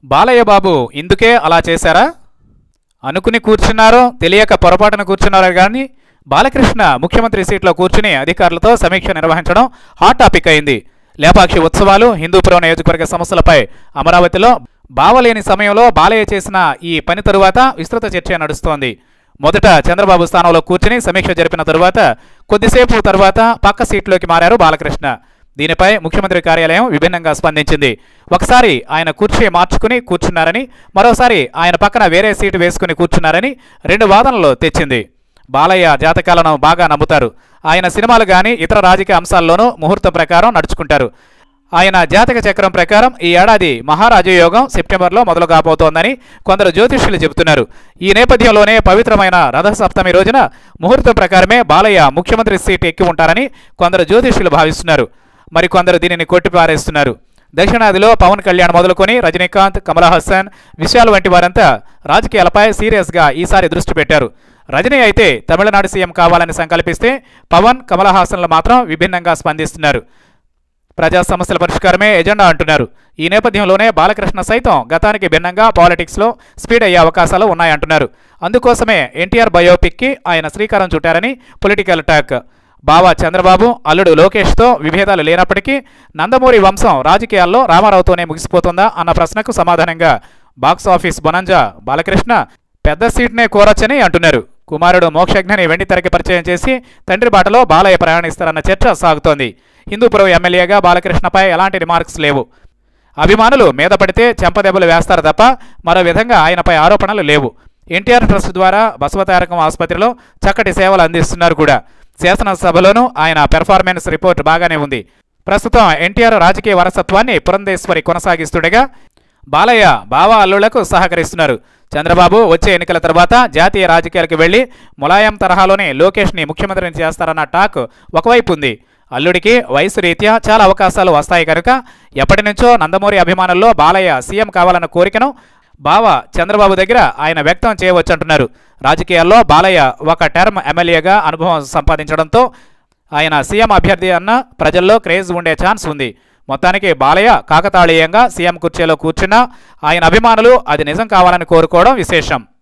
బాలయ్య బాబు ఇందుకే అలా చేశారా అనుకుని కూర్చున్నారో తెలియక పొరపాటున కూర్చున్నారో కానీ బాలకృష్ణ ముఖ్యమంత్రి సీట్లో కూర్చుని అధికారులతో సమీక్ష నిర్వహించడం హాట్ టాపిక్ అయింది లేపాక్షి ఉత్సవాలు హిందూపురం నియోజకవర్గ సమస్యలపై అమరావతిలో బావలేని సమయంలో బాలయ్య చేసిన ఈ పని తరువాత విస్తృత చర్చ నడుస్తోంది మొదట చంద్రబాబు స్థానంలో కూర్చుని సమీక్ష జరిపిన తరువాత కొద్దిసేపు తరువాత పక్క సీట్లోకి మారారు బాలకృష్ణ దీనిపై ముఖ్యమంత్రి కార్యాలయం విభిన్నంగా స్పందించింది ఒకసారి ఆయన కుర్చీ మార్చుకుని కూర్చున్నారని మరోసారి ఆయన పక్కన వేరే సీటు వేసుకుని కూర్చున్నారని రెండు వాదనలు తెచ్చింది బాలయ్య జాతకాలను బాగా నమ్ముతారు ఆయన సినిమాలు కానీ ఇతర రాజకీయ అంశాల్లోనూ ముహూర్తం ప్రకారం నడుచుకుంటారు ఆయన జాతక చక్రం ప్రకారం ఈ ఏడాది మహారాజ యోగం సెప్టెంబర్లో మొదలు కాబోతోందని కొందరు జ్యోతిష్యులు చెబుతున్నారు ఈ నేపథ్యంలోనే పవిత్రమైన రథసప్తమి రోజున ముహూర్తం ప్రకారమే బాలయ్య ముఖ్యమంత్రి సీట్ ఎక్కి ఉంటారని కొందరు జ్యోతిష్యులు భావిస్తున్నారు మరికొందరు దీనిని కొట్టిపారేస్తున్నారు దక్షిణాదిలో పవన్ కళ్యాణ్ మొదలుకొని రజనీకాంత్ కమల్ హాసన్ విశాల్ వంటి వారంతా రాజకీయాలపై సీరియస్గా ఈసారి దృష్టి పెట్టారు రజనీ అయితే తమిళనాడు సీఎం కావాలని సంకల్పిస్తే పవన్ కమల్ హాసన్లు మాత్రం విభిన్నంగా స్పందిస్తున్నారు ప్రజా సమస్యల పరిష్కారమే ఎజెండా అంటున్నారు ఈ నేపథ్యంలోనే బాలకృష్ణ సైతం గతానికి భిన్నంగా పాలిటిక్స్లో స్పీడ్ అయ్యే అవకాశాలు ఉన్నాయంటున్నారు అందుకోసమే ఎన్టీఆర్ బయోపిక్కి ఆయన శ్రీకారం చుట్టారని పొలిటికల్ టాక్ బావ చంద్రబాబు అల్లుడు లోకేష్తో విభేదాలు లేనప్పటికీ నందమూరి వంశం రాజకీయాల్లో రామారావుతోనే ముగిసిపోతుందా అన్న ప్రశ్నకు సమాధానంగా బాక్స్ ఆఫీస్ బొనంజా బాలకృష్ణ పెద్ద సీట్నే కోరొచ్చని అంటున్నారు కుమారుడు మోక్షజ్ఞని వెండి తెరకి పరిచయం చేసి తండ్రి బాటలో బాలయ్య ప్రయాణిస్తారన్న చర్చ సాగుతోంది హిందూపురం ఎమ్మెల్యేగా బాలకృష్ణపై ఎలాంటి రిమార్క్స్ లేవు అభిమానులు మీద పడితే చెంపదెబ్బలు వేస్తారు తప్ప మరో విధంగా ఆయనపై ఆరోపణలు లేవు ఎన్టీఆర్ ట్రస్ట్ ద్వారా బసవతారకం ఆసుపత్రిలో చక్కటి సేవలు అందిస్తున్నారు కూడా శాసనసభలోనూ ఆయన పెర్ఫార్మెన్స్ రిపోర్ట్ బాగానే ఉంది ప్రస్తుతం ఎన్టీఆర్ రాజకీయ వారసత్వాన్ని పురంధేశ్వరి కొనసాగిస్తుండగా బాలయ్య బావా అల్లుళ్లకు సహకరిస్తున్నారు చంద్రబాబు వచ్చే ఎన్నికల తర్వాత జాతీయ రాజకీయాలకు వెళ్లి ములాయం తరహాలోనే లోకేష్ని ముఖ్యమంత్రిని చేస్తారన్న టాక్ ఒకవైపు ఉంది అల్లుడికి వయసు రీత్యా చాలా అవకాశాలు వస్తాయి కనుక ఎప్పటి నుంచో నందమూరి అభిమానుల్లో బాలయ్య సీఎం కావాలన్న కోరికను బావ చంద్రబాబు దగ్గర ఆయన వ్యక్తం చేయవచ్చంటున్నారు రాజకీయాల్లో బాలయ్య ఒక టర్మ్ ఎమ్మెల్యేగా అనుభవం సంపాదించడంతో ఆయన సీఎం అభ్యర్థి అన్న ప్రజల్లో క్రేజ్ ఉండే ఛాన్స్ ఉంది మొత్తానికి బాలయ్య కాకతాళీయంగా సీఎం కుర్చీలో కూర్చున్నా ఆయన అభిమానులు అది నిజం కావాలని కోరుకోవడం విశేషం